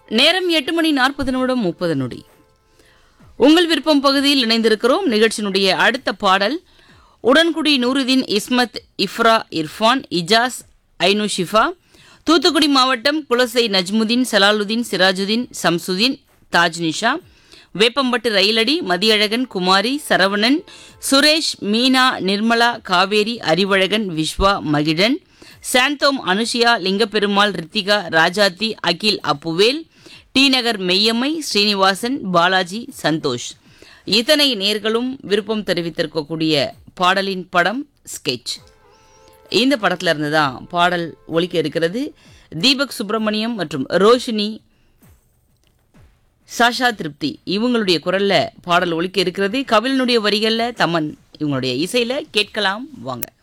நேரம் எட்டு மணி நாற்பது நிமிடம் முப்பது நொடி உங்கள் விருப்பம் பகுதியில் இணைந்திருக்கிறோம் நிகழ்ச்சியினுடைய அடுத்த பாடல் உடன்குடி நூருதீன் இஸ்மத் இஃப்ரா இர்ஃபான் இஜாஸ் ஐனு ஷிஃபா தூத்துக்குடி மாவட்டம் குலசை நஜ்முதீன் சலாலுதீன் சிராஜுதீன் சம்சுதீன் தாஜ் நிஷா வேப்பம்பட்டு ரயிலடி மதியழகன் குமாரி சரவணன் சுரேஷ் மீனா நிர்மலா காவேரி அறிவழகன் விஸ்வா மகிழன் சாந்தோம் அனுஷியா லிங்கப்பெருமாள் ரித்திகா ராஜாத்தி அகில் அப்புவேல் டி நகர் மெய்யம்மை ஸ்ரீனிவாசன் பாலாஜி சந்தோஷ் இத்தனை நேர்களும் விருப்பம் தெரிவித்திருக்கக்கூடிய பாடலின் படம் ஸ்கெட்ச் இந்த படத்துல இருந்து தான் பாடல் ஒலிக்க இருக்கிறது தீபக் சுப்பிரமணியம் மற்றும் ரோஷினி சாஷா திருப்தி இவங்களுடைய குரல்ல பாடல் ஒலிக்க இருக்கிறது கபிலனுடைய வரிகள்ல தமன் இவங்களுடைய இசையில கேட்கலாம் வாங்க